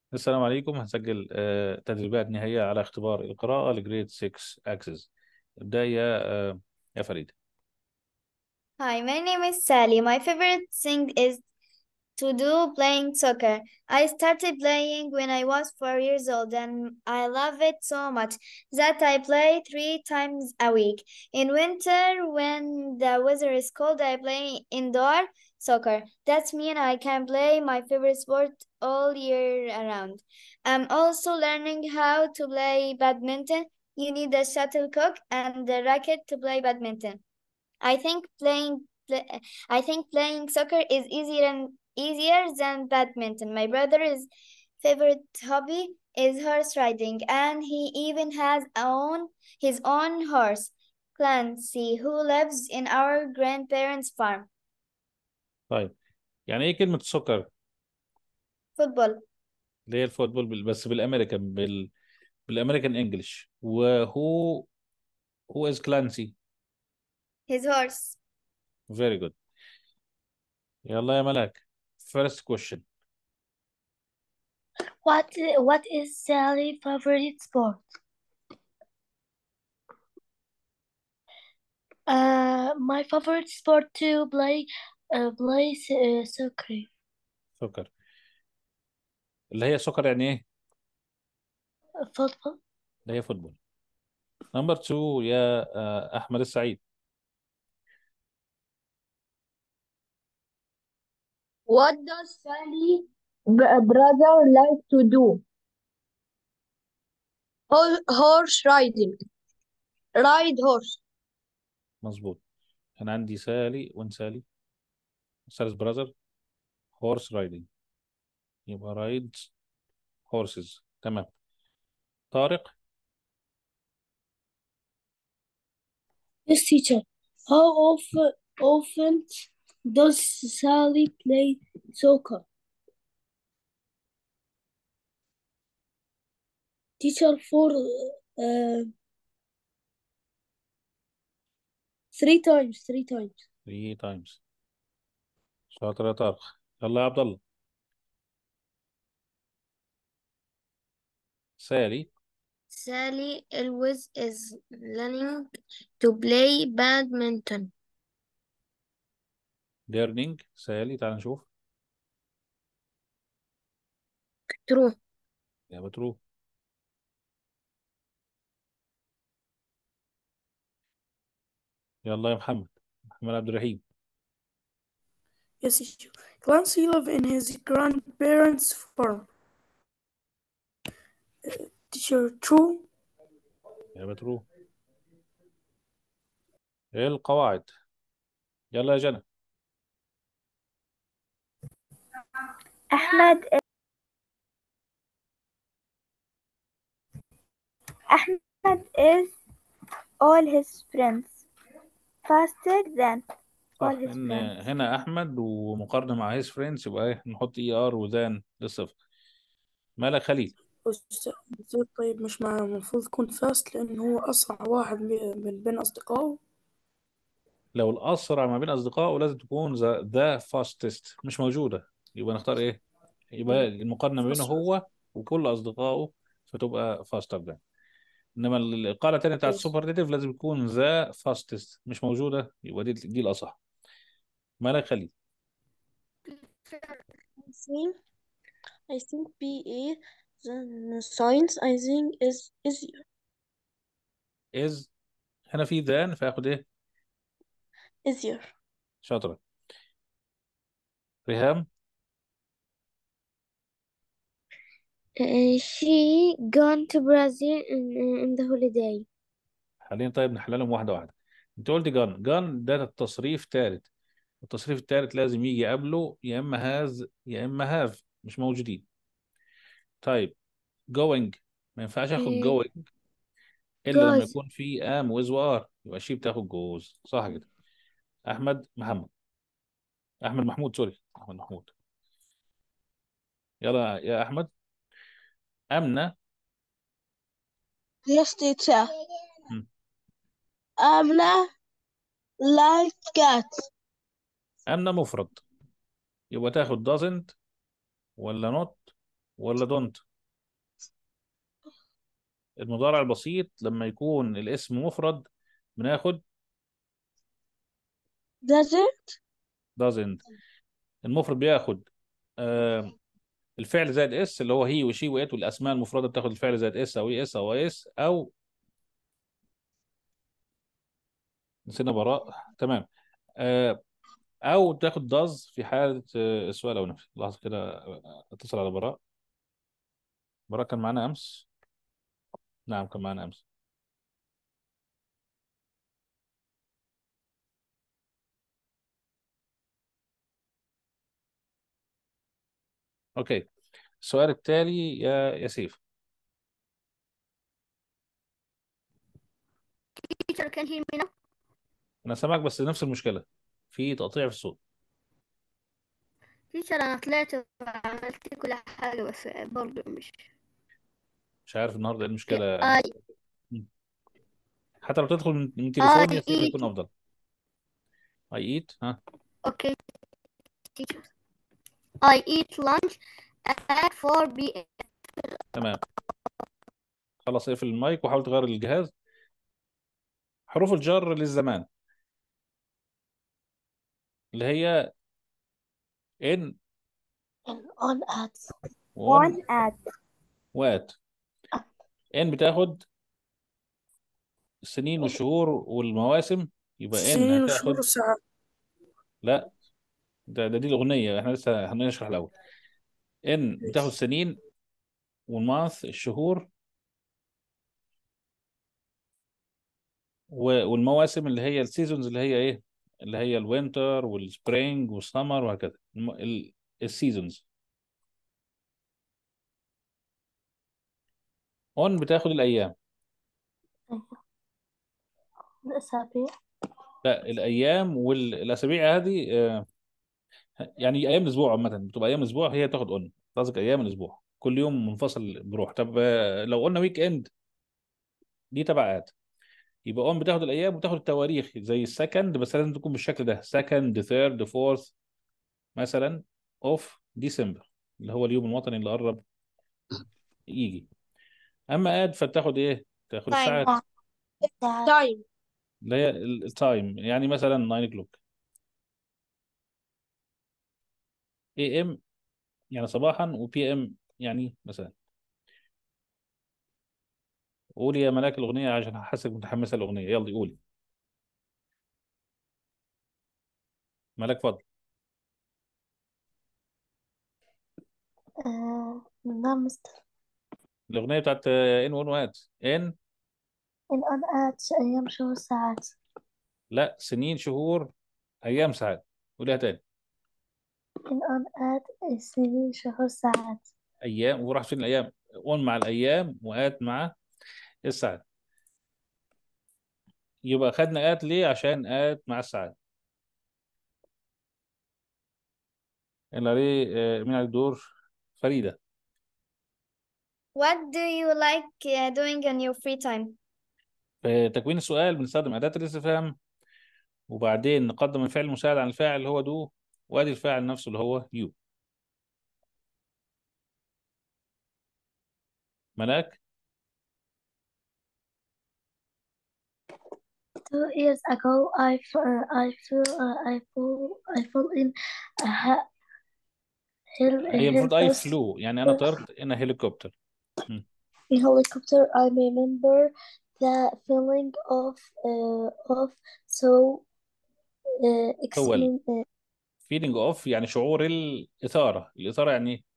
السلام عليكم هنسجل آه، تدريبات نهائية على اختبار القراءة لجريد 6 أكسس ابدأ يا آه، يا فريد Hi, my name is Sally. My favorite thing is to do playing soccer. I started playing when I was four years old and I love it so much that I play three times a week. In winter, when the weather is cold, I play indoor soccer. That means I can play my favorite sport all year around. I'm also learning how to play badminton. You need a shuttlecock and a racket to play badminton. I think playing play, I think playing soccer is easier and easier than badminton. My brother's favorite hobby is horse riding, and he even has own his own horse, Clancy, who lives in our grandparents' farm. طيب يعني ايه كلمة سكر Football. اللي هي الفوتبول بال- بس بالامريكان بال بالامريكان انجلش وهو هو از كلانسي His horse. فيري جود يلا يا ملاك first question What what is Sally's favorite sport? Uh, my favorite sport to play uh, play uh, soccer. سكر اللي هي سكر يعني ايه Football. اللي هي فوتبول نمبر 2 يا آه، احمد السعيد What does Sally br- brother like to do? Ho- Horse riding. Ride horse. مظبوط انا عندي سالي وين سالي سالس براذر هورس رايدنج يبقى رايد هورسز تمام طارق Yes, teacher. How often often does Sally play soccer? Teacher for uh, three times, three times. 3 تايمز شاطر يا طارق يلا يا عبد الله سالي Sally always is learning to play badminton. ليرنينج سالي تعال نشوف True. يا بترو يلا يا محمد محمد عبد الرحيم Yes, teacher. Clancy live in his grandparents' farm. Uh, teacher, true. يا بترو ايه القواعد يلا يا جنى Ahmed Ahmed is all his friends faster than صح all his ان friends. هنا احمد ومقارنه مع هيز فريندز يبقى ايه نحط اي ار وذان للصفر مالك خليل أستاذ طيب مش معنى المفروض يكون فاست لأنه هو أسرع واحد بي- من بين أصدقائه لو الاسرع ما بين اصدقائه لازم تكون ذا فاستست مش موجوده يبقى نختار ايه يبقى المقارنه ما بينه هو وكل اصدقائه فتبقى فاستر ده انما القاعده الثانيه بتاعت Yes. السوبرلاتيف لازم يكون ذا فاستست مش موجوده يبقى دي دي الاصح مالك خليل I think I think PE than science I think is easier. از هنا في ذان فاخد ايه Easier. شاطره ريهام Uh, she gone to Brazil in, in the holiday. خلينا طيب نحللهم واحده واحده انت قلت جان جان ده التصريف ثالث التصريف الثالث لازم يجي قبله يا اما هاز يا اما هاف مش موجودين طيب going ما ينفعش اخد إيه. going الا لما Goes. يكون في ام ويز وار يبقى شي بتاخد جوز صح كده احمد محمد احمد محمود سوري احمد محمود يلا يا احمد امنه Yes, teacher. Hmm. Amna like cat. امنه مفرد يبقى تاخد doesn't ولا not ولا دونت المضارع البسيط لما يكون الاسم مفرد بناخد doesn't doesn't المفرد بياخد آه الفعل زائد اس اللي هو هي وشي وات والاسماء المفرده بتاخد الفعل زائد اس او اي اس او اس او نسينا براء تمام آه او تاخد داز في حاله آه، السؤال او نفي لحظه كده آه، اتصل على براء براء كان معانا امس نعم كان معانا امس اوكي السؤال التالي يا يا سيف teacher can hear me now انا سامعك بس نفس المشكله في تقطيع في الصوت teacher أنا طلعت وعملت كل حاجة بس برضه مش مش عارف النهارده ايه المشكله I حتى لو تدخل من من تليفون يا I سيف eat يكون افضل اي ايت ها okay teacher I eat lunch at 4 p.m. تمام خلاص اقفل المايك وحاول تغير الجهاز حروف الجر للزمان اللي هي ان on at وون on at وات ان بتاخد السنين والشهور والمواسم يبقى ان السنين والشهور هتاخد والساعات لا ده, ده دي الأغنية احنا لسه هنشرح الأول ان بتاخد سنين والمانث الشهور و- والمواسم اللي هي السيزونز اللي هي ايه اللي هي الوينتر والسبرينج والسمر وهكذا الم- ال- السيزونز اون بتاخد الأيام الأسابيع لا الأيام والأسابيع هذه آه، يعني أيام الأسبوع عامة بتبقى أيام الأسبوع هي تاخد اون قصدك أيام الأسبوع كل يوم منفصل بروح طب آه، لو قلنا ويك إند دي تبعات يبقى اون بتاخد الايام وتاخد التواريخ زي السكند بس لازم تكون بالشكل ده سكند ثيرد فورث مثلا اوف ديسمبر اللي هو اليوم الوطني اللي قرب يجي اما اد فتاخد ايه تاخد Time. الساعات time اللي هي التايم يعني مثلا 9 o'clock اي ام يعني صباحا وبي ام يعني مساء قولي يا ملاك الاغنيه عشان احسك متحمسه الاغنيه يلا قولي ملاك فضل آه، نعم مستر الاغنيه بتاعت ان ون وات ان in on at أيام شهور ساعات لا سنين شهور ايام ساعات قوليها تاني in on at سنين شهور ساعات ايام وراح فين الايام اون مع الايام وات مع الساعات يبقى خدنا ات ليه عشان ات مع الساعات اللي عليه آه، مين عليه الدور فريدة What do you like uh, doing in your free time? في تكوين السؤال بنستخدم أداة الاستفهام وبعدين نقدم الفعل المساعد عن الفاعل اللي هو دو وادي الفاعل نفسه اللي هو يو ملاك two years ago I f- uh, I flew uh, I flew I flew in a ha- hel- a هي المفروض اي helicopter فلو يعني انا طرت ان هليكوبتر in helicopter I remember the feeling of uh, of so uh, أول. exciting uh, فيلينج اوف يعني شعور الإثارة الإثارة يعني ايه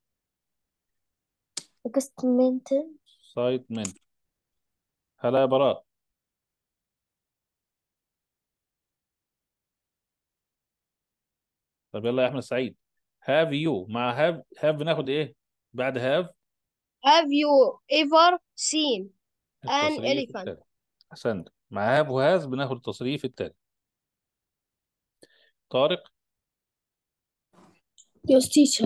excitement excitement هلا يا براء طب يلا يا احمد سعيد have you مع have have بناخد ايه بعد have Have you ever seen an التصريف elephant? التالي احسنت مع have وهاز بناخد التصريف التالي طارق Yes, teacher.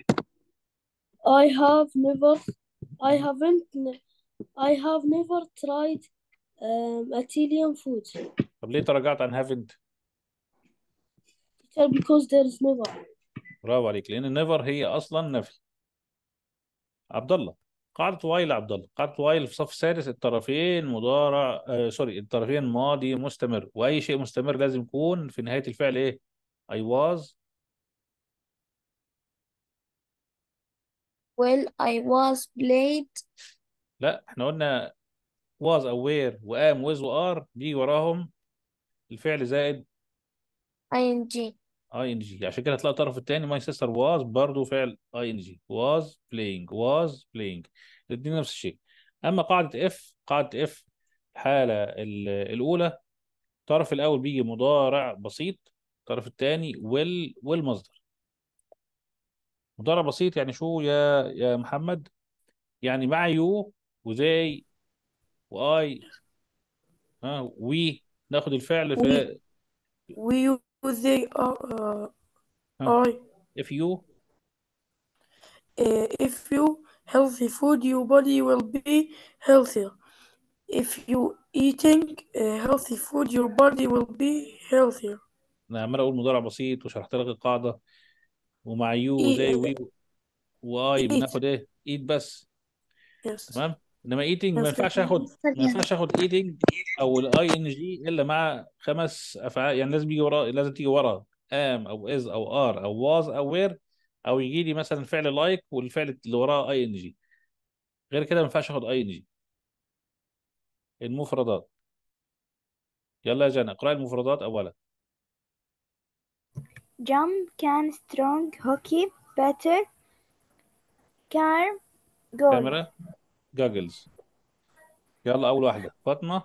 I have never, I haven't, ne- I have never tried um, Italian food طب ليه تراجعت عن haven't Teacher, because there is never. برافو عليك لان never هي اصلا نفي عبد الله قاعدة وايل عبد الله قاعدة وايل في الصف السادس الطرفين مضارع آه سوري الطرفين ماضي مستمر وأي شيء مستمر لازم يكون في نهاية الفعل إيه I was Well, I was played لا احنا قلنا was أو were وام was وار بيجي وراهم الفعل زائد ing اي ان جي عشان كده هتلاقي الطرف الثاني ماي سيستر واز برضه فعل اي ان جي واز بلاينج واز بلاينج الاثنين نفس الشيء اما قاعده اف قاعده اف الحاله ال- الاولى الطرف الاول بيجي مضارع بسيط الطرف الثاني ويل والمصدر مضارع بسيط يعني شو يا يا محمد يعني مع يو وزي واي ها وي ناخد الفعل في we they are uh, ها I if you uh, if you healthy food your body will be healthier if you eating uh, healthy food your body will be healthier انا عمال اقول مضارع بسيط وشرحت لك القاعده ومع يو إيه- وزي وي واي eat. بناخد ايه ايت بس yes تمام انما ايتنج ما بس ينفعش كده. اخد ما ينفعش اخد ايتنج او الاي ان جي الا مع خمس افعال يعني لازم يجي ورا لازم تيجي ورا ام او از او ار او واز او وير او يجي لي مثلا فعل لايك والفعل اللي وراه اي ان جي غير كده ما ينفعش اخد اي ان جي المفردات يلا يا جنى اقرأ المفردات اولا jump can strong hockey better car goal كاميرا جاجلز يلا اول واحده فاطمه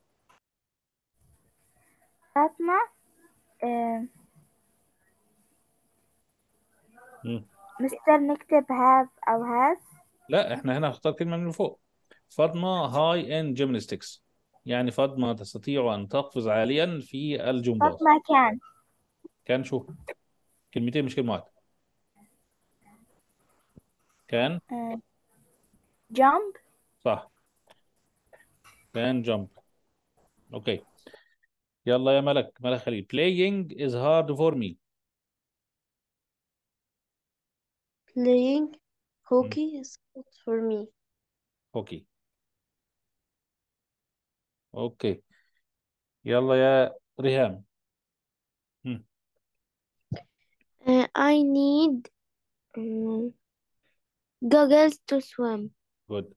فاطمة آه، مم. مستر نكتب have أو has لا احنا هنا هنختار كلمه من فوق فاطمه هاي ان جيمناستكس يعني فاطمه تستطيع ان تقفز عاليا في الجمباز فاطمة can كان شو كلمتين مش كلمه واحده كان آه، jump صح كان جامب اوكي يلا يا ملك ملك خليل playing is hard for me Playing hockey is good for me. اوكي اوكي يلا يا ريهام هم. Uh, I need um, goggles to swim. good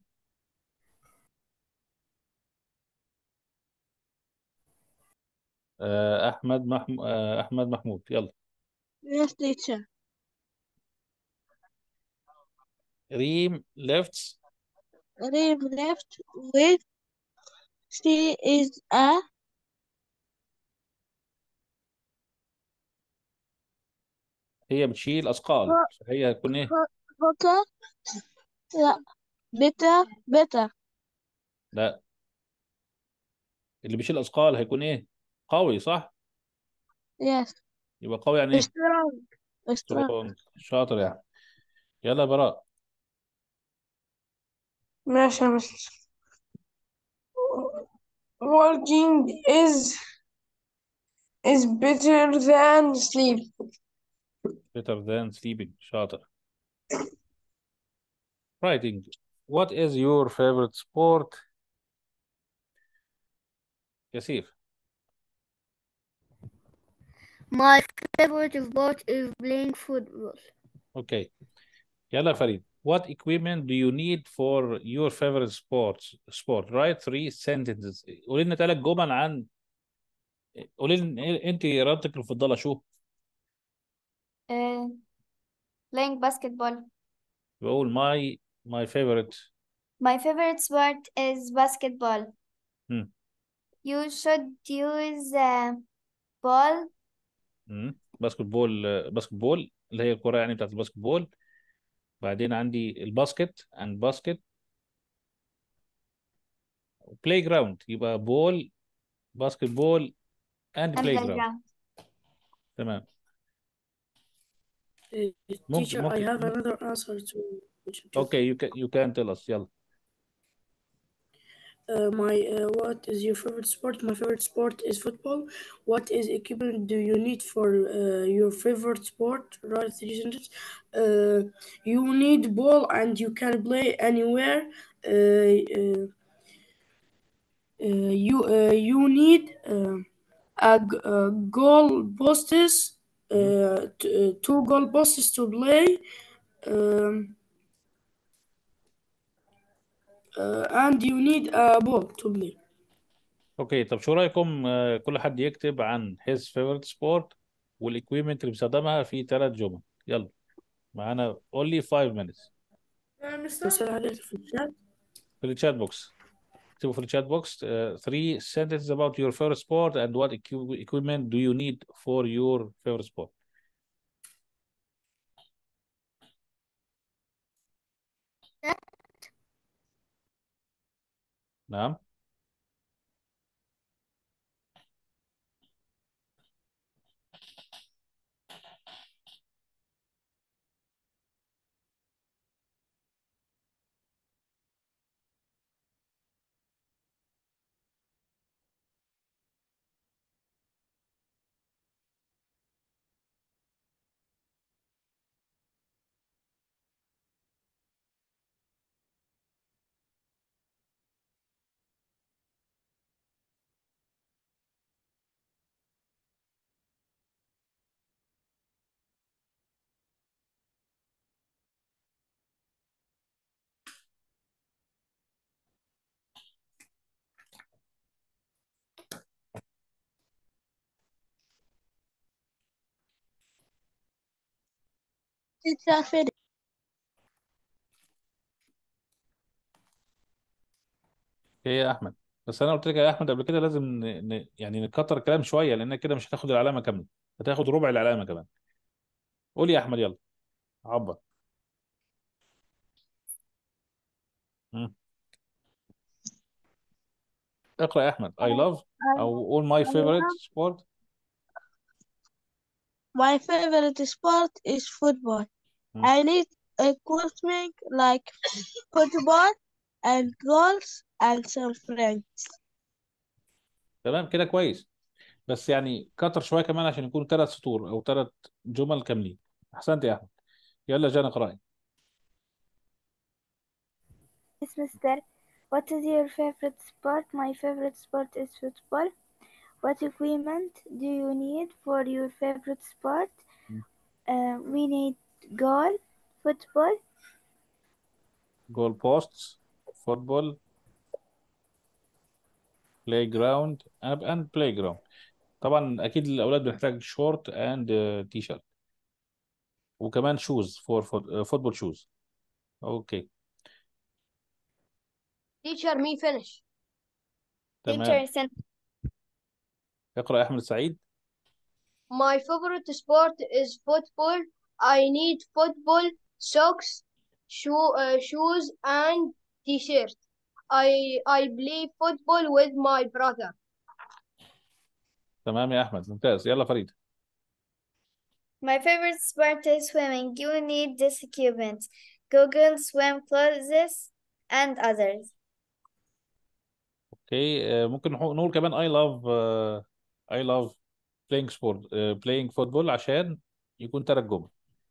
آه، احمد محمود احمد محمود يلا Yes, teacher. ريم lifts Reem left with she is a هي بتشيل اثقال فهي هتكون ايه hooker. لا better better. لا اللي بيشيل اثقال هيكون ايه قوي صح Yes. يبقى قوي يعني ايه Strong. Strong. strong. شاطر يعني يلا يا براء ماشي يا مستر working is is better than sleep better than sleeping شاطر writing what is your favorite sport ياسير My favorite sport is playing football. اوكي يلا يا فريد what equipment do you need for your favorite sports sport write three sentences قولي لنا ثلاث جمل عن قولي لنا انت رياضتك المفضله شو Uh, playing basketball. بقول my my favorite My favorite sport is basketball. Hmm. You should use a ball. مم. باسكت بول باسكت بول اللي هي الكرة يعني بتاعت الباسكت بول بعدين عندي الباسكت اند باسكت بلاي جراوند يبقى بول باسكت بول اند and بلاي جراوند playground. تمام Uh, ممكن teacher I ممكن have another answer to to- اوكي you can you can tell us يلا Uh, my uh, what is your favorite sport? My favorite sport is football. What is equipment do you need for uh, your favorite sport? Right, three sentences. Uh, you need ball and you can play anywhere. Uh, uh, uh, you uh, you need uh, a, g- a goal posts, uh, t- uh, two goal posts to play. Um, uh, and you need a ball to play. اوكي طب شو رايكم آه، كل حد يكتب عن his favorite sport والاكويبمنت اللي بيستخدمها في ثلاث جمل يلا معانا only 5 minutes رسالة عليك في الشات في الشات بوكس اكتبوا في الشات بوكس 3 sentences about your favorite sport and what equi- equipment do you need for your favorite sport نعم ايه يا احمد بس انا قلت لك يا احمد قبل كده لازم ن... ن... يعني نكتر الكلام شويه لان كده مش هتاخد العلامه كامله هتاخد ربع العلامه كمان قول يا احمد يلا عبر مم. اقرا يا احمد I love او all my favorite sport My favorite sport is football. مم. I need equipment like football and goals and some friends. تمام كده كويس بس يعني كتر شويه كمان عشان يكونوا ثلاث سطور او ثلاث جمل كاملين احسنت يا احمد يلا جانا اقراي Yes, mister. What is your favorite sport? My favorite sport is football. What equipment do you need for your favorite sport? مم. Uh, we need goal, football, جول بوستس فوتبول بلاي جراوند اند بلاي جراوند طبعا اكيد الاولاد بيحتاج شورت اند تي شيرت وكمان شوز فور فوتبول شوز اوكي Teacher, me finish. تمام Teacher sent اقرا يا احمد سعيد My favorite sport is football. I need football socks, shoe, uh, shoes, and t-shirt. I I play football with my brother. تمام يا احمد ممتاز يلا فريد My favorite sport is swimming. You need this equipment. Google swim clothes and others. اوكي آه، ممكن نحو- نقول كمان I love آه، I love playing sport آه، playing football عشان يكون ثلاث جمل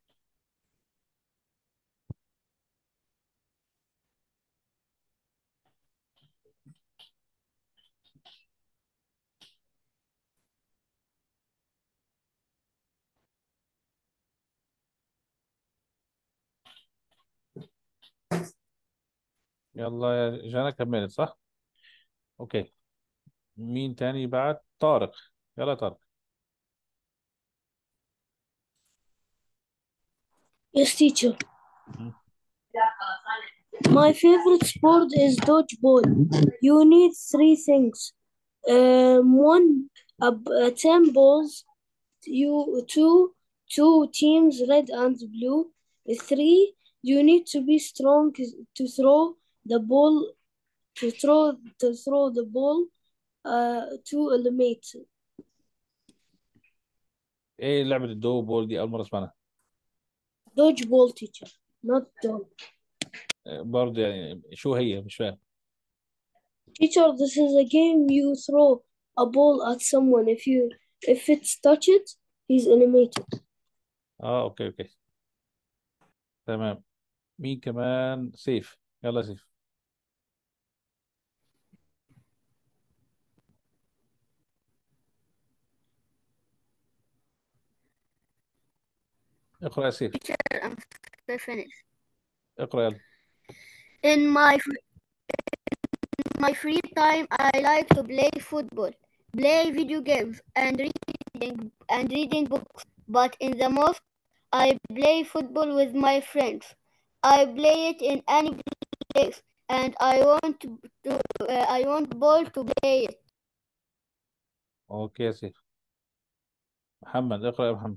يلا يا جانا كملت صح اوكي مين تاني بعد طارق يلا يا طارق Yes, teacher. مم. My favorite sport is dodgeball. You need three things. Um, one, a, b- uh, ten balls. You two, two teams, red and blue. Three, you need to be strong to throw the ball. To throw to throw the ball. Uh, to eliminate. ايه لعبة الدو بول دي اول مرة اسمعها Dodgeball, teacher, not dog. آه، برضه يعني شو هي مش فاهم Teacher, this is a game you throw a ball at someone. If you if it's touched, he's eliminated. اه اوكي اوكي تمام مين كمان سيف يلا يا سيف اقرأ يا سيف Teacher, I'm finished. اقرأ يلا In my fr- in my free time, I like to play football, play video games, and reading and reading books. But in the most, I play football with my friends. I play it in any place, and I want to, uh, I want ball to play it. اوكي يا سيف محمد اقرأ يا محمد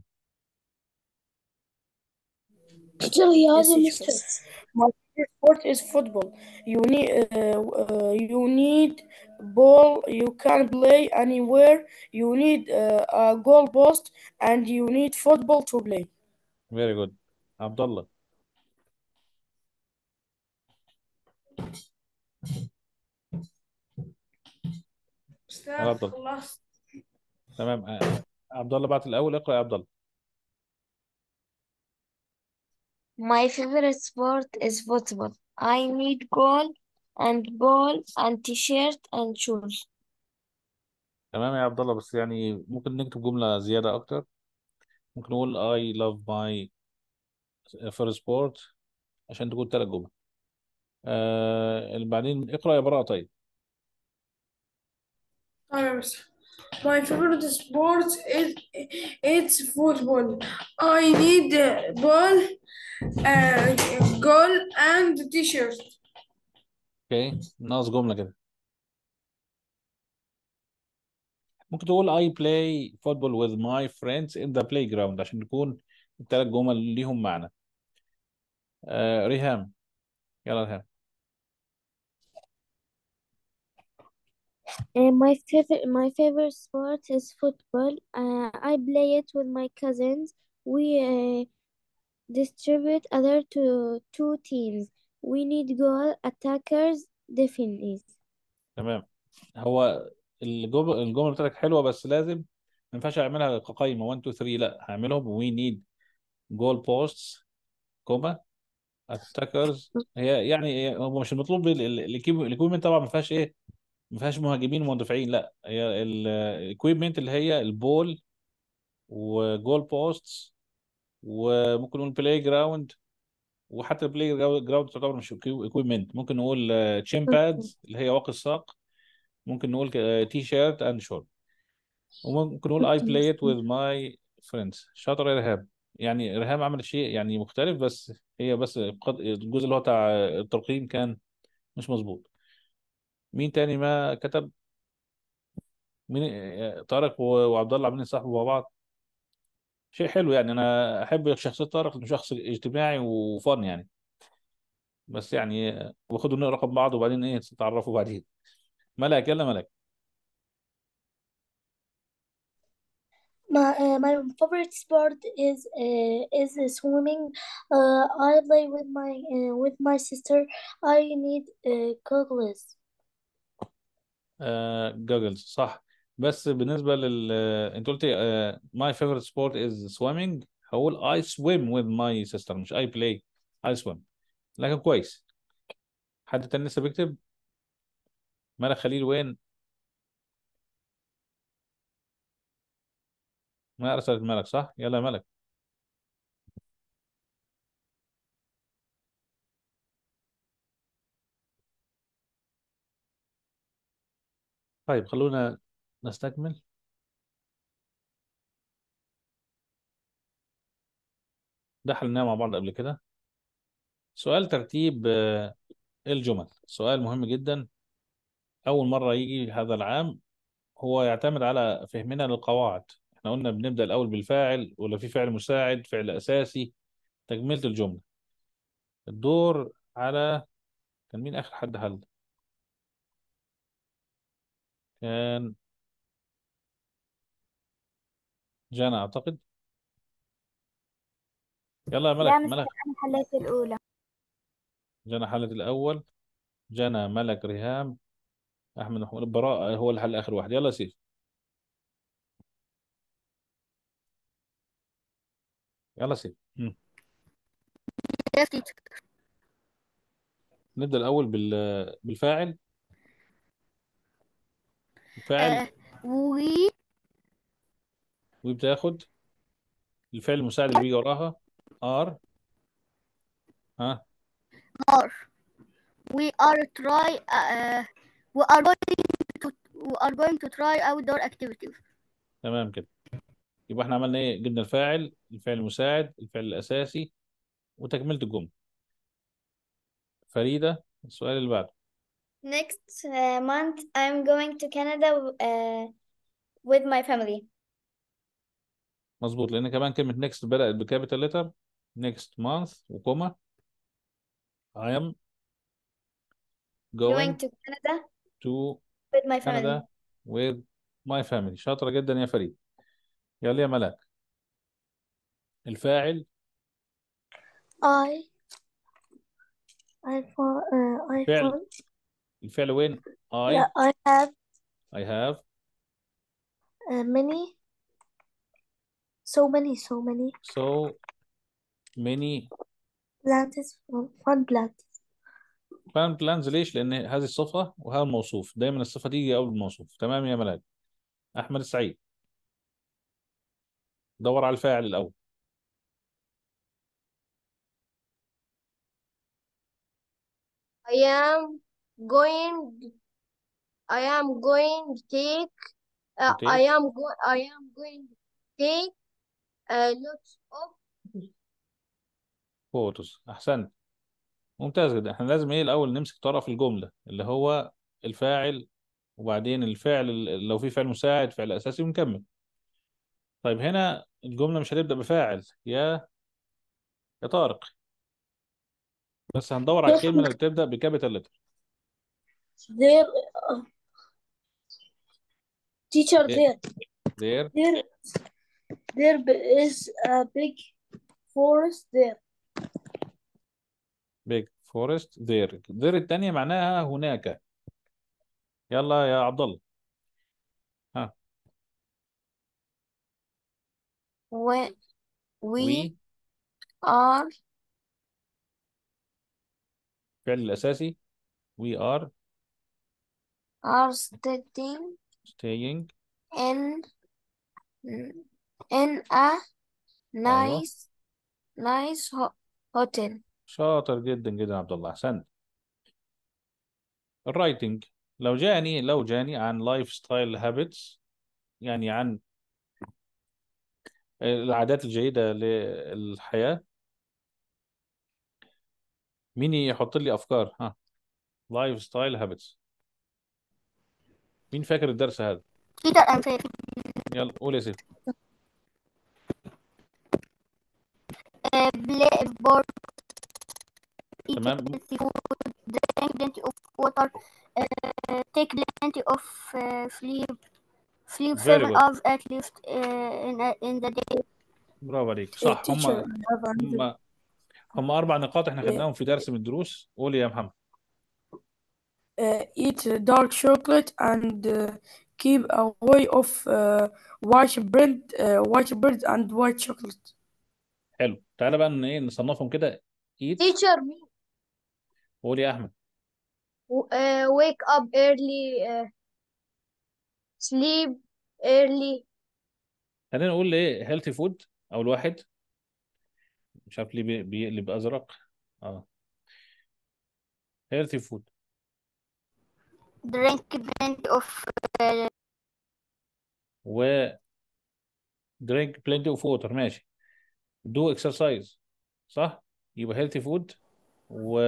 Teacher, he has Yes, a teacher. mister. My favorite sport is football. You need uh, uh, you need ball. You can play anywhere. You need uh, a goal post, and you need football to play. very good عبد الله يلا عبد الله خلاص تمام آه، عبد الله بعت الأول اقرأ يا عبد الله My favorite sport is football. I need goal and ball and t-shirt and shoes. تمام يا عبد الله بس يعني ممكن نكتب جملة زيادة أكتر ممكن نقول I love my first sport عشان تكون تلات جمل آه اللي بعدين اقرأ يا براءة طيب طيب بس My favorite sport is it's football. I need a ball, uh, goal and t-shirt. اوكي ناقص جملة كده ممكن تقول I play football with my friends in the playground عشان تكون التلات جمل ليهم معنى آه ريهام يلا ريهام Uh, my favorite my favorite sport is football. Uh, I play it with my cousins. We uh, distribute other to two teams. We need goal attackers, defenders. تمام هو الجمل الجملة بتاعتك حلوة بس لازم ما ينفعش اعملها كقايمة 1 2 3 لا هعملهم we need goal posts كوما attackers هي يعني هي- هو مش المطلوب الاكويبمنت طبعا ما فيهاش ايه ما فيهاش مهاجمين ومدافعين لا هي الاكويبمنت اللي هي البول وجول بوستس وممكن نقول بلاي جراوند وحتى البلاي جراوند تعتبر مش اكويبمنت ممكن نقول تشين بادز اللي هي واقي الساق ممكن نقول تي شيرت اند شورت وممكن نقول اي بلاي ات وذ ماي فريندز شاطر يا رهاب يعني رهاب عمل شيء يعني مختلف بس هي بس قد- الجزء اللي هو بتاع الترقيم كان مش مظبوط مين تاني ما كتب مين طارق و- وعبد الله عاملين يصاحبوا مع بعض شيء حلو يعني انا احب شخصيه طارق انه شخص اجتماعي وفن يعني بس يعني واخدوا نقرا رقم بعض وبعدين ايه تتعرفوا بعدين ملك يلا ملك My uh, my favorite sport is uh, is swimming. Uh, I play with my uh, with my sister. I need uh, goggles. آه جوجلز صح بس بالنسبه لل انت قلت آه my favorite sport is swimming هقول I swim with my sister مش I play I swim لكن كويس حد تاني لسه بيكتب ملك خليل وين ما ارسلت ملك صح يلا يا ملك طيب خلونا نستكمل ده حلناه مع بعض قبل كده سؤال ترتيب آه، الجمل سؤال مهم جدا أول مرة يجي هذا العام هو يعتمد على فهمنا للقواعد احنا قلنا بنبدأ الأول بالفاعل ولا في فعل مساعد فعل أساسي تكملة الجملة الدور على كان مين آخر حد حل كان جانا أعتقد يلا يا ملك لا مش ملك أنا حليت الأولى جانا حلت الأول جانا ملك ريهام احمد محمود براء هو الحل اخر واحد يلا يا سيف يلا يا سيف مم. Yes, teacher. نبدا الاول بال بالفاعل الفاعل Uh, we وبتاخد الفعل المساعد اللي بيجي وراها ار ها are we are try uh, we are going to we are going to try outdoor activities. تمام كده يبقى احنا عملنا ايه جبنا الفاعل الفعل المساعد الفعل الاساسي وتكمله الجمله فريده السؤال اللي بعده Next uh, month, I'm going to Canada uh, with my family. مظبوط لان كمان كلمه next بدات بكابيتال ليتر next month وكوما I am Going going to Canada to with my family. Canada with my family شاطره جدا يا فريد يلا يا ملاك الفاعل I I for uh, I فعل for الفعل وين I yeah I have I have uh, many so many so many so many plants fun plants فان بلانز ليش لان هذه الصفه وهذا الموصوف دايما الصفه تيجي قبل الموصوف تمام يا ملاك احمد السعيد دور على الفاعل الاول I am going I am going to take uh, to I take am go I am going to take uh, lots of photos احسنت ممتاز جدا احنا لازم ايه الاول نمسك طرف الجمله اللي هو الفاعل وبعدين الفعل ال- لو في فعل مساعد فعل اساسي ونكمل طيب هنا الجمله مش هتبدا بفاعل يا يا طارق بس هندور على الكلمه اللي بتبدا بكابيتال لتر There, uh, teacher, there, there there, there is a big forest there. big forest there there التانية معناها هناك يلا يا عبد الله ها we we we are الفعل الاساسي we are are studying staying in in a ايوه nice nice ho hotel شاطر جدا جدا يا عبد الله احسنت الرايتنج لو جاني لو جاني عن لايف ستايل هابتس يعني عن العادات الجيدة للحياة مين يحط لي أفكار ها لايف ستايل هابتس مين فاكر الدرس هذا Teacher, I'm safe. يلا قول يا سيف Uh, play sport, eat تمام healthy food, drink plenty of water, uh, take plenty of uh, sleep, sleep very seven good hours at least uh, in, a, in the day. برافو عليك Uh, صح teacher, هم I have another. هم هم أربع نقاط إحنا Uh, خدناهم في درس من الدروس قول يا محمد uh, eat dark chocolate and uh, keep away of uh, white bread, uh, white bread and white chocolate. حلو تعالى بقى ن- إيه نصنفهم كده eat teacher me قول يا أحمد uh, wake up early uh, sleep early خلينا نقول إيه هيلثي فود أو الواحد مش عارف ليه بي- بيقلب أزرق اه هيلثي فود Drink plenty of uh, و drink plenty of water ماشي do exercise صح يبقى healthy food و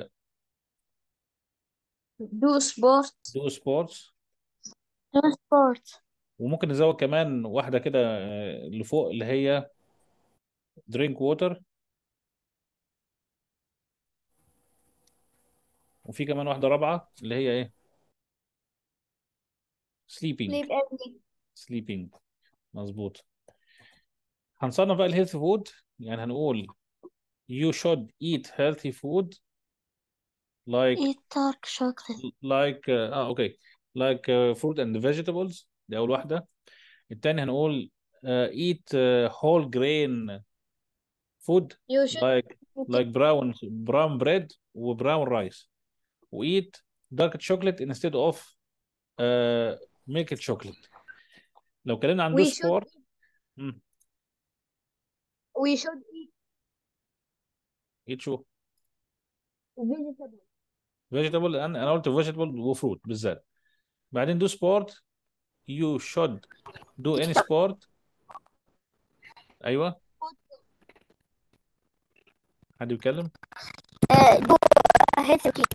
do sport do sports no sport وممكن نزود كمان واحدة كده آه، اللي فوق اللي هي drink water وفي كمان واحدة رابعة اللي هي ايه sleeping Sleep early. sleeping مظبوط هنصنف بقى الهيلثي فود يعني هنقول you should eat healthy food like eat dark chocolate like اه اوكي like uh, fruit and vegetables دي أول واحدة التاني هنقول uh, eat uh, whole grain food You should like like brown brown bread و brown rice و eat dark chocolate instead of uh, milk chocolate لو اتكلمنا عن we دو should سبورت مم. we should eat eat شو vegetable vegetable انا انا قلت vegetable وفروت بالذات بعدين do sport you should do any sport ايوه حد بيتكلم Uh, do a healthy routine.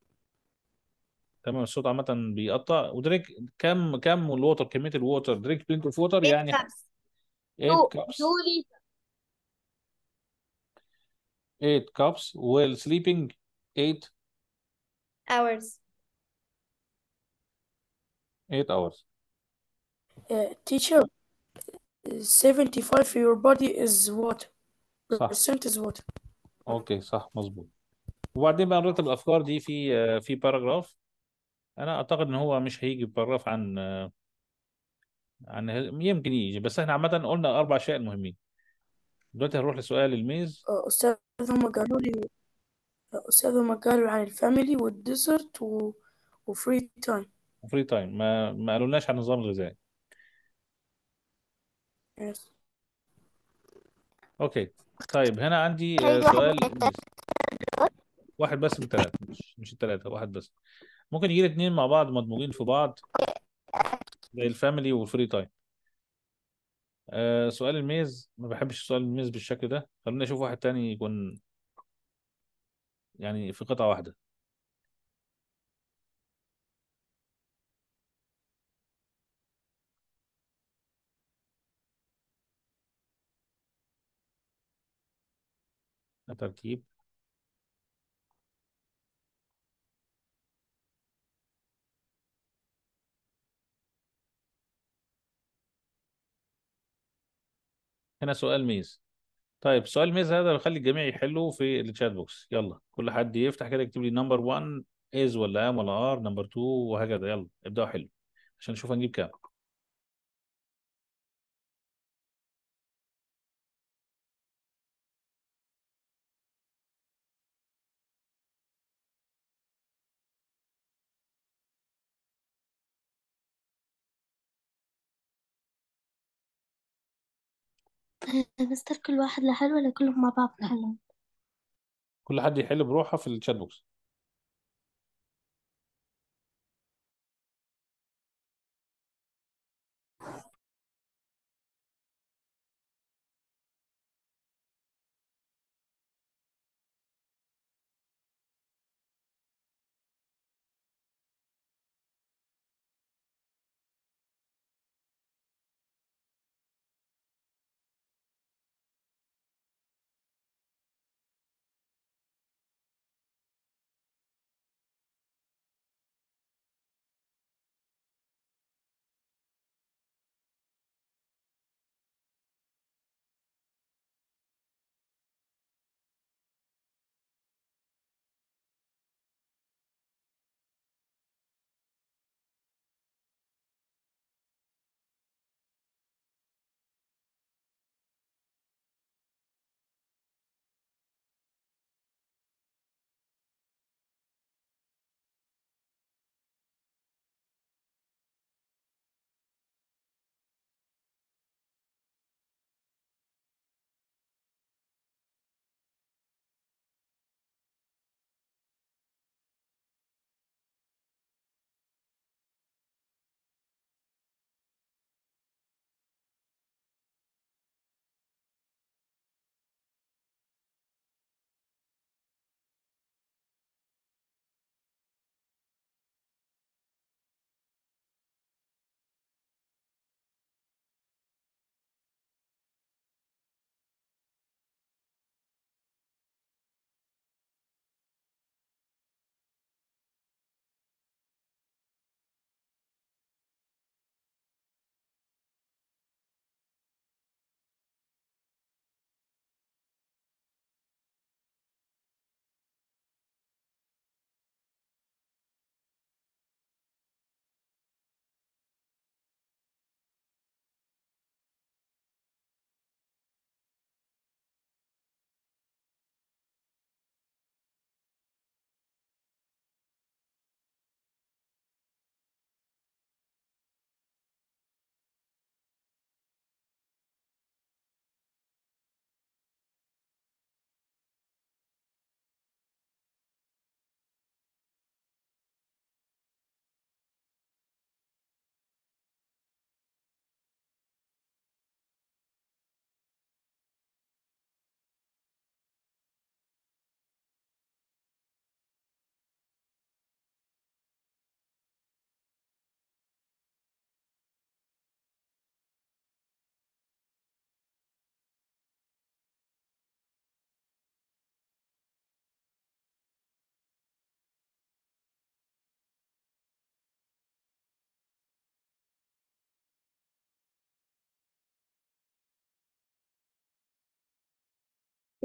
تمام الصوت عامة بيقطع ودريك كم كم الووتر كمية الووتر دريك بلينت اوف ووتر Eight يعني cups. 8 two cups two liter 8 cups while sleeping 8 Hours. 8 hours Uh, teacher, 75 for your body is what? صح Percent is what? اوكي صح مظبوط وبعدين بقى نرتب الافكار دي في آه، في باراجراف انا اعتقد ان هو مش هيجي باراجراف عن آه، عن يمكن يجي بس احنا عامة قلنا اربع اشياء مهمين دلوقتي هنروح لسؤال الميز آه، أستاذ هما قالوا لي أستاذ هما قالوا عن الفاميلي والديزرت و... وفري تايم وفري تايم ما ما قالولناش عن النظام الغذائي يس اوكي طيب هنا عندي آه، هيجي واحد سؤال من الميز واحد بس من الثلاثة مش مش الثلاثة واحد بس ممكن يجي لي اتنين مع بعض مدموجين في بعض زي الفاميلي والفري تايم آه سؤال الميز ما بحبش سؤال الميز بالشكل ده خلينا نشوف واحد تاني يكون يعني في قطعة واحدة ترتيب هنا سؤال ميز طيب سؤال ميز هذا بخلي الجميع يحلوا في الشات بوكس يلا كل حد يفتح كده يكتب لي نمبر 1 از ولا ام ولا ار نمبر 2 وهكذا يلا ابدأوا حلو عشان نشوف هنجيب كام مستر كل واحد لحاله ولا كلهم مع بعض لحالهم كل حد يحل بروحه في الشات بوكس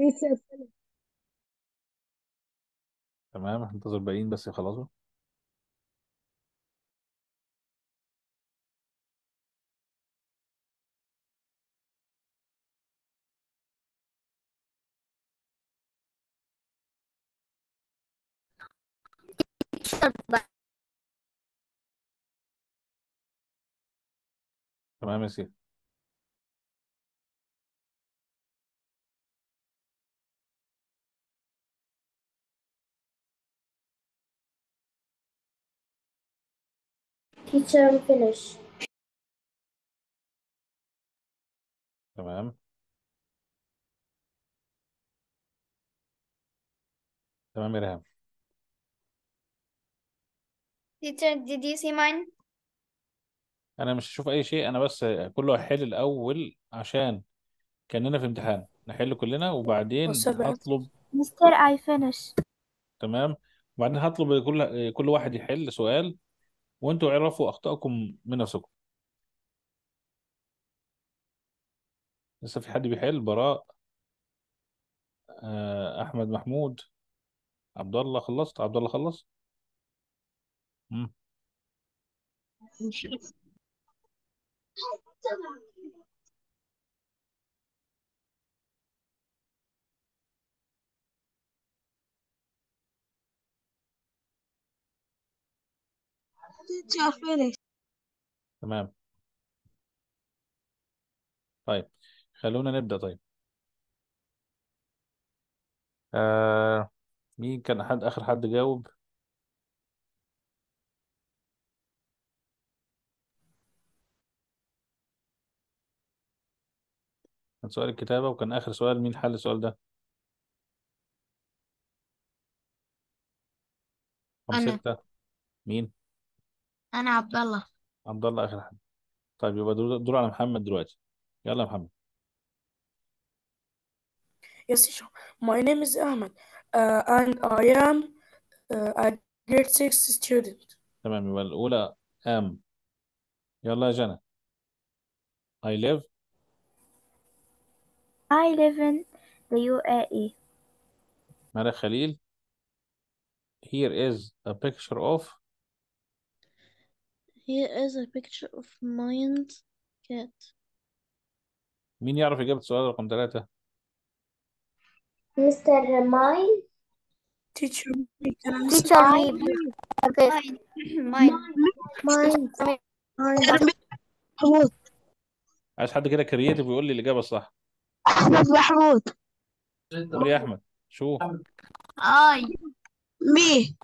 teacher تمام هننتظر الباقيين بس يخلصوا تمام يا سيدي Teacher, I'm finished. تمام تمام يا ريهام Teacher, did you see mine? انا مش هشوف اي شيء انا بس كله هحل الاول عشان كاننا في امتحان نحل كلنا وبعدين وسبعة. هطلب Mister, I finished. تمام وبعدين هطلب كل كل واحد يحل سؤال وانتوا اعرفوا اخطائكم من نفسكم لسه في حد بيحل براء آه، احمد محمود عبد الله خلصت عبد الله خلص مم. Teacher, finished. تمام طيب خلونا نبدأ طيب آه مين كان حد آخر حد جاوب كان سؤال الكتابة وكان آخر سؤال مين حل السؤال ده رقم أنا. ستة مين أنا عبد الله عبد الله آخر حد طيب يبقى دور دور على محمد دلوقتي يلا يا محمد Yes, teacher. My name is Ahmed, uh, and I am uh, a grade six student. تمام يبقى الأولى أم يلا يا جنى I live I live in the UAE. مالك خليل Here is a picture of Here is a picture of Mayans cat. مين يعرف إجابة السؤال رقم ثلاثة Mr. Mine, Teacher, can I Teacher, me, please. Okay. Mine. Mine. mine, محمود عايز حد كده كرييتيف ويقول لي الإجابة الصح أحمد محمود قول يا أحمد شو آي مي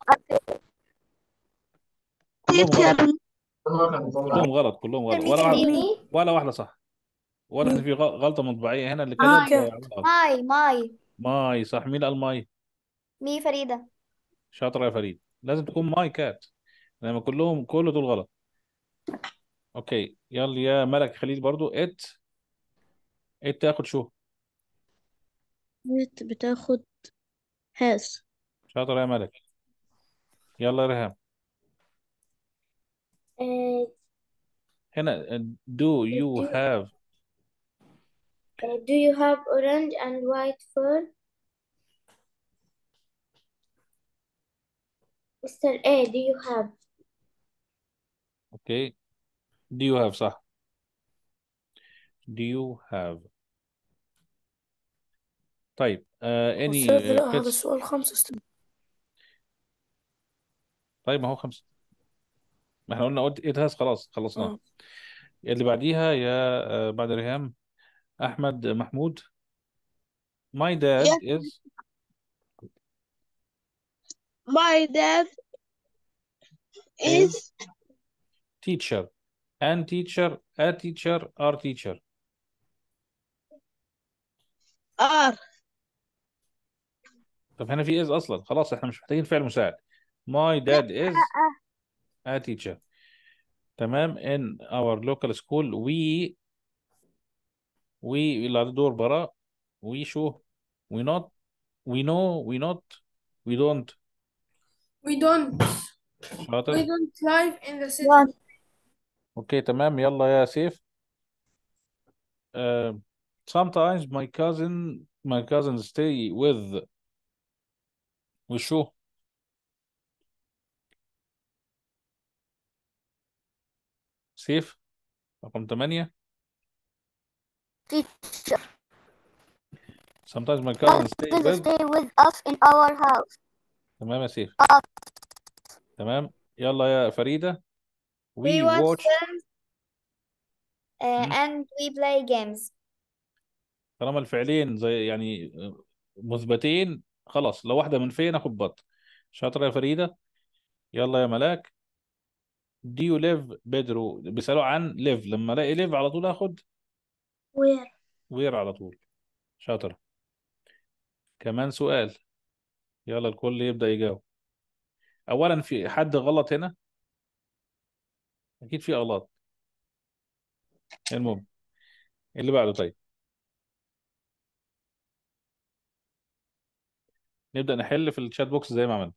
كلهم teacher غلط كلهم غلط كلهم غلط ولا واحدة ولا واحدة صح واضح إن في غ- غلطة مطبعية هنا اللي آه. كانت غلط ماي ماي ماي صح مين قال ماي مي فريدة شاطرة يا فريد لازم تكون ماي كات لما كلهم كل دول غلط اوكي يلا يا ملك خليل برضو ات ات تاخد شو بت بتاخد هاس شاطرة يا ملك يلا يا ريهام uh, هنا do you Do- have uh, do you have orange and white fur? Mr. A, do you have? اوكي do you have صح do you have طيب uh, any أستاذ لا هذا pets السؤال خمسة أستاذ طيب ما هو خمسة ما احنا قلنا قلت it has خلاص خلصناه آه. اللي بعديها يا آه، بعد ريهام احمد محمود my dad Yes. is My dad is teacher and teacher a teacher are teacher R طب هنا في is اصلا خلاص احنا مش محتاجين فعل مساعد my dad is a teacher تمام in our local school we we اللي على دور براء we شو we not we know we not we don't We don't شاطر we don't live in the city. One. اوكي تمام يلا يا سيف uh, sometimes my cousin my cousins stay with وشو سيف رقم 8 Teacher. sometimes my cousins stay Cousins with stay with us in our house. تمام يا سيف Us. تمام يلا يا فريدة We we watch watch films uh, مم. and we play games. طالما الفعلين زي يعني آه، مثبتين خلاص لو واحدة منفية ناخد بط شاطرة يا فريدة يلا يا ملاك do you live بيدرو بيسألوا عن live لما الاقي live على طول اخد where where على طول شاطرة كمان سؤال يلا الكل يبدأ يجاوب اولا في حد غلط هنا اكيد في غلط المهم اللي بعده طيب نبدأ نحل في الشات بوكس زي ما عملنا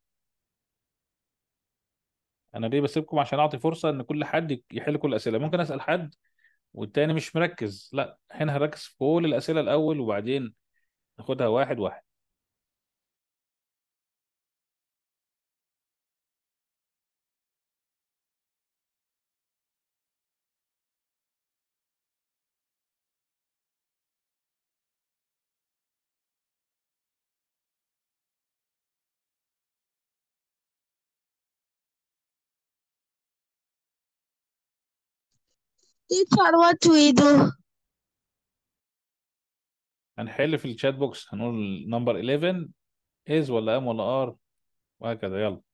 انا ليه بسيبكم عشان اعطي فرصة ان كل حد يحل كل الاسئلة ممكن اسأل حد والتاني مش مركز لا هنا هركز في كل الاسئلة الاول وبعدين ناخدها واحد واحد Teacher, what we do? هنحل في الشات بوكس هنقول نمبر 11 از ولا ام ولا ار وهكذا يلا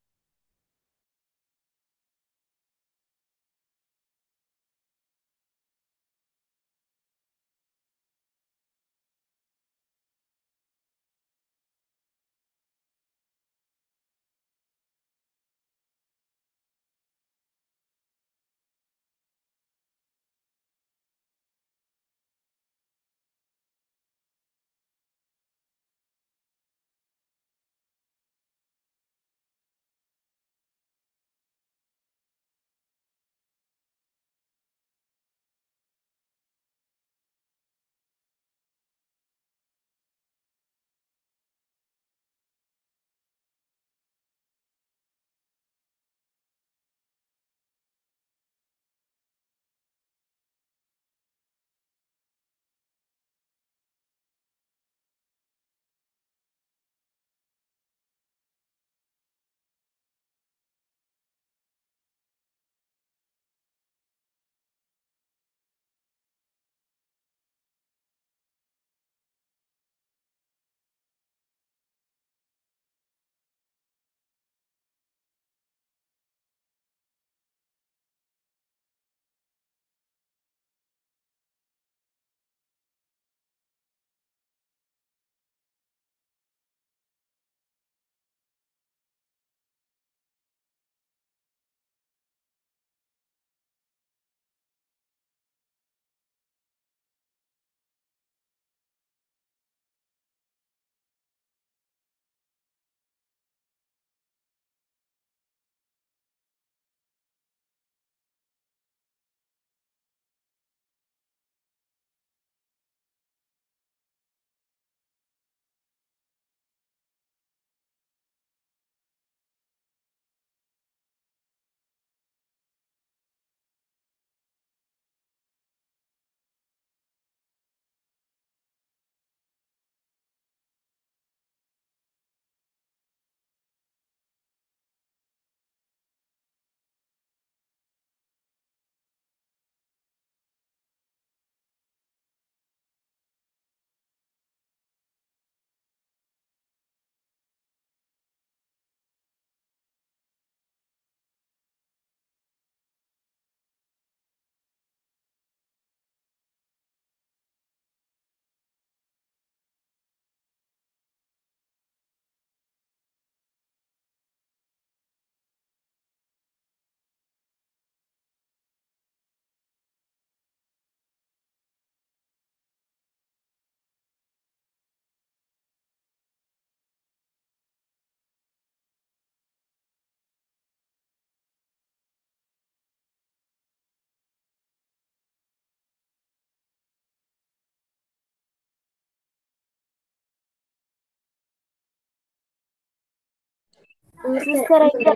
Mr. I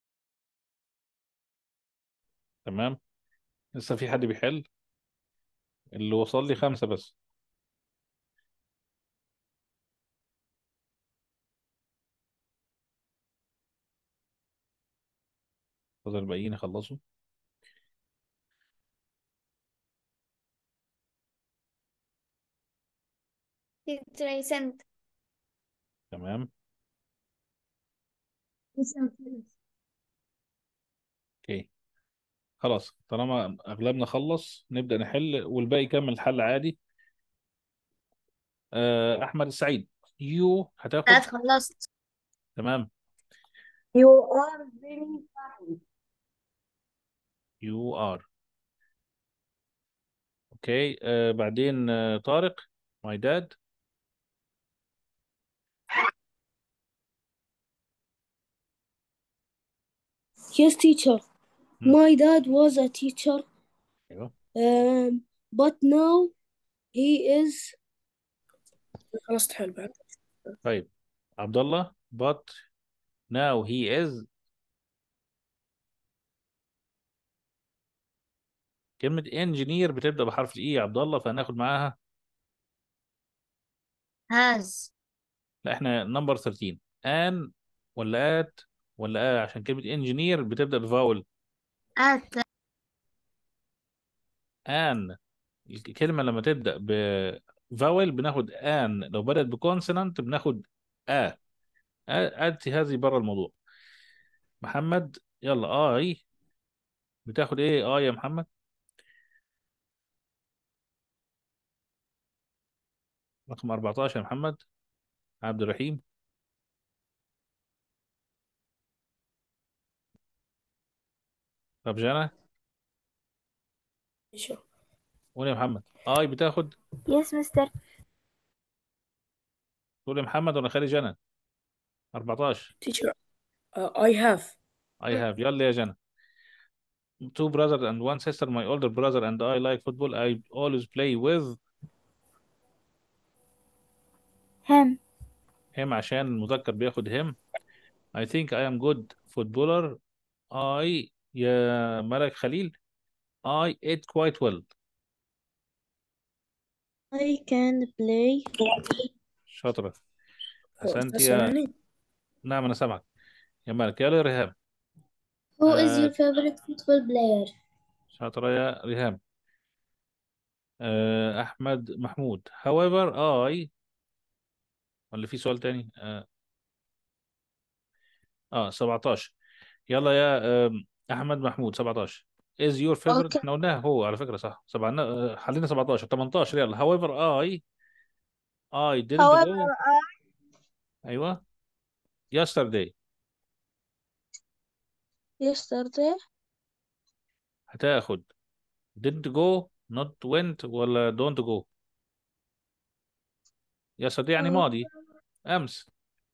تمام لسه في حد بيحل اللي وصل لي خمسة بس فاضل الباقيين يخلصوا Teacher, I sent. تمام اوكي خلاص طالما اغلبنا خلص نبدأ نحل والباقي يكمل الحل عادي آه، احمد السعيد يو هتاخد أنا خلصت. تمام You are very kind. يو ار اوكي آه بعدين آه طارق ماي داد Yes, teacher. Hmm. My dad was a teacher, ايوه um, but now he is خلاص تحل بعد طيب عبد الله but now he is كلمة engineer بتبدأ بحرف الاي يا عبد الله فهناخد معاها has. لا احنا نمبر 13 ان ولا ات ولا ا عشان كلمة engineer بتبدأ بفاول at. ان الكلمة لما تبدأ بفاول بناخد ان لو بدأت بكونسونانت بناخد ا ا ات هذه بره الموضوع محمد يلا اي بتاخد ايه اي يا محمد رقم 14 يا محمد عبد الرحيم طب جانا teacher. قول يا محمد اي بتاخد Yes, Mr. قول يا محمد وانا خالي جنى 14 Teacher, uh, I have. I have يلا يا جنى two brothers and one sister my older brother and I like football I always play with Him. him عشان المذكر بياخد him I think I am good footballer I يا ملك خليل I ate quite well I can play شاطرة أحسنت أستاذ يا سامعني؟ نعم أنا سامعك يا ملك يلا يا ريهام Who is آه your favorite football player? شاطرة يا ريهام آه أحمد محمود however I ولا في سؤال تاني آه, آه 17 يلا يا آم، أحمد محمود 17 is your favorite Okay. احنا قلناها هو على فكرة صح سبعنا آه، حلينا 17 18 يلا however I I didn't However, go I أيوه yesterday yesterday هتاخد didn't go not went ولا don't go yesterday يعني ماضي أمس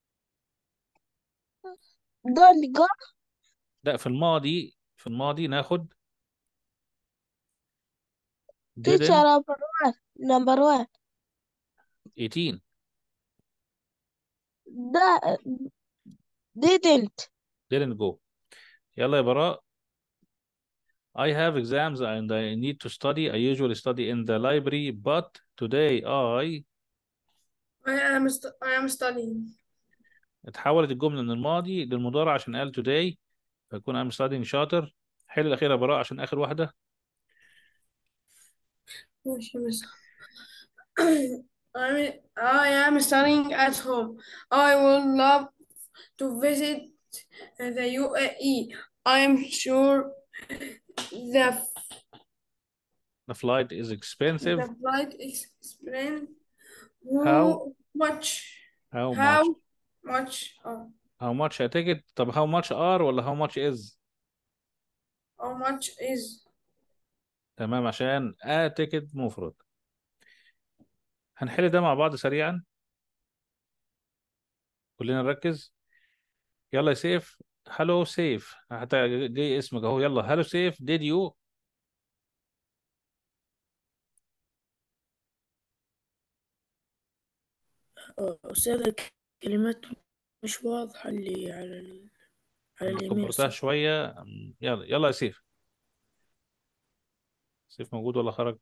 don't go لا في الماضي في الماضي ناخد teacher didn't number one number one 18 that didn't didn't go يلا يا براء I have exams and I need to study I usually study in the library but today I I am st- I am studying. اتحولت الجملة من الماضي للمضارع عشان قال today فيكون I'm studying شاطر حل الأخيرة يا براء عشان آخر واحدة ماشي بس. I I am studying at home. I would love to visit the UAE. I am sure the the flight is expensive the flight is expensive. How? much? how How much much? Oh, how much a ticket طب how much are ولا how much is how much is? تمام عشان a ticket مفرد هنحل ده مع بعض سريعا كلنا نركز يلا يا سيف هلو سيف حتى جاي اسمك اهو يلا هلو سيف did you أستاذ الكلمات مش واضحة اللي على ال... على لما اليمين كبرتها صح شوية أم، يلا يلا يا سيف سيف موجود ولا خرج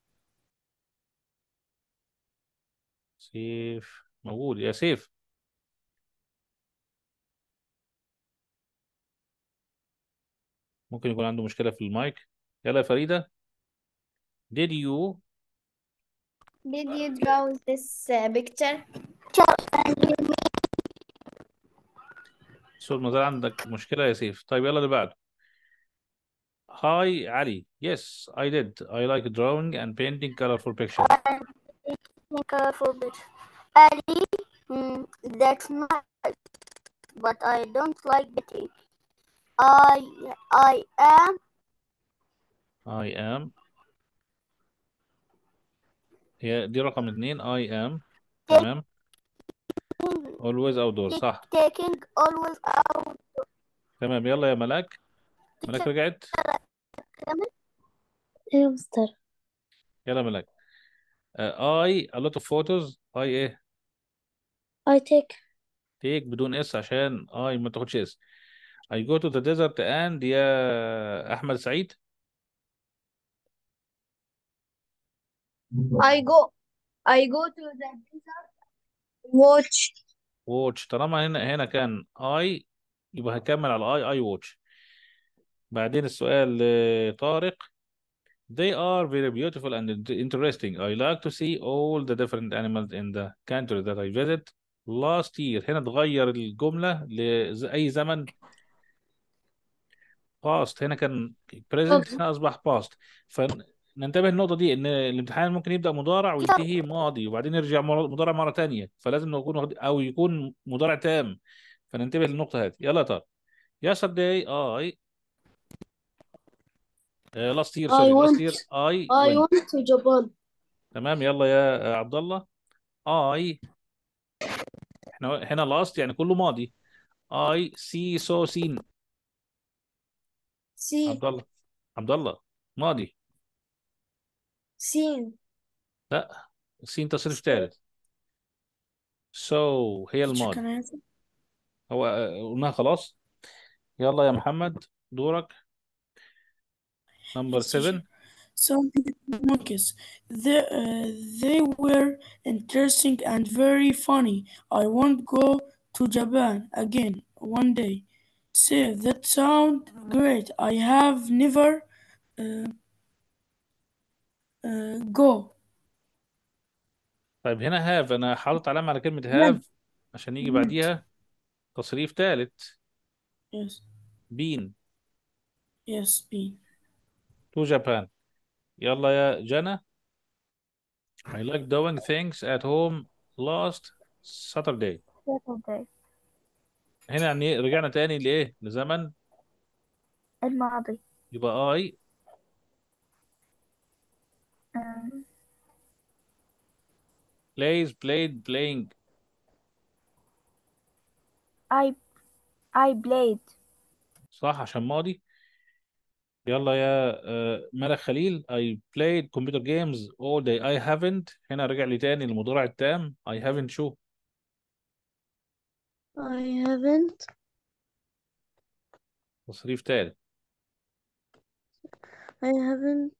سيف موجود يا سيف ممكن يكون عنده مشكلة في المايك يلا يا فريدة did you Did you draw this uh, picture? صوت ما زال عندك مشكلة يا سيف طيب يلا اللي بعده Hi Ali yes I did I like drawing and painting colorful pictures colorful bits. Ali, mm, that's nice, but I don't like betting. I I am I am هي دي رقم اتنين I am تمام always outdoors صح taking always out. تمام يلا يا ملاك ملاك رجعت ايه مستر يلا ملاك uh, I a lot of photos I ايه I take take بدون اس عشان I ما تاخدش اس I go to the desert and يا أحمد سعيد I go I go to the desert watch watch طالما هنا هنا كان I يبقى هكمل على I I watch بعدين السؤال لطارق They are very beautiful and interesting. I like to see all the different animals in the country that I visit. Last year هنا تغير الجملة لأي زمن past هنا كان present هنا أصبح past فننتبه النقطة دي إن الامتحان ممكن يبدأ مضارع وينتهي ماضي وبعدين يرجع مر- مضارع مرة تانية فلازم نكون واخد أو يكون مضارع تام فننتبه للنقطة هذه يلا يا طارق Yesterday I uh, last year I sorry last went year I I went went to Japan تمام يلا يا عبد الله I احنا هنا last يعني كله ماضي I see saw seen See, عبد الله عبد الله ماضي seen, لا seen تصريف ثالث so هي الماضي كان عايز هو آه، قلناها خلاص يلا يا محمد دورك نمبر 7 Some monkeys. They, uh, they were interesting and very funny. I want go to Japan again one day. Say, that sound great. I have never uh, uh, go. طيب هنا هاف انا حاطط علامة على كلمة هاف عشان يجي بعديها تصريف ثالث Yes, بين yes, be. to Japan يلا يا جنى I like doing things at home last Saturday Saturday. هنا يعني إيه؟ رجعنا تاني لإيه لزمن الماضي. يبقى I Um, plays played playing I I played. صح عشان ماضي يلا يا آه، ملك خليل I played computer games all day I haven't هنا رجع لي تاني المضارع التام I haven't شو I haven't تصريف تالت I haven't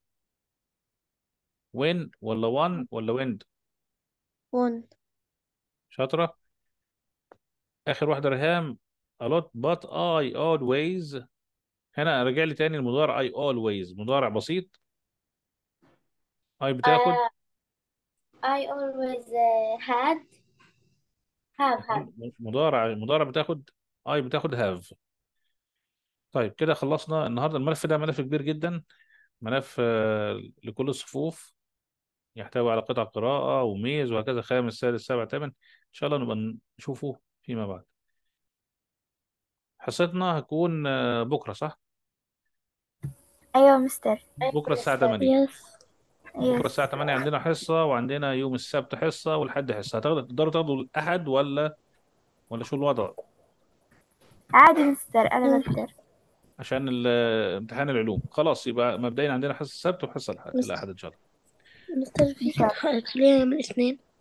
when ولا one ولا went won شاطرة آخر واحدة رهام a lot but I always هنا رجع لي تاني المضارع I always مضارع بسيط I بتاخد I always uh, had have had مضارع مضارع بتاخد I بتاخد have طيب كده خلصنا النهارده الملف ده ملف كبير جدا ملف آه، لكل الصفوف يحتوي على قطع قراءة وميز وهكذا خامس سادس سابع ثامن إن شاء الله نبقى نشوفه فيما بعد حصتنا هتكون آه، بكرة صح؟ أيوة مستر. بكرة الساعة 8 yes بكرة Yes. الساعة 8 عندنا حصة وعندنا يوم السبت حصة والحد حصة هتاخدوا تقدروا تاخدوا الأحد ولا ولا شو الوضع؟ عادي مستر أنا بقدر. عشان ال- امتحان العلوم خلاص يبقى مبدئيا عندنا حصة السبت وحصة الأحد الأحد إن شاء الله مستر في خلينا من الاثنين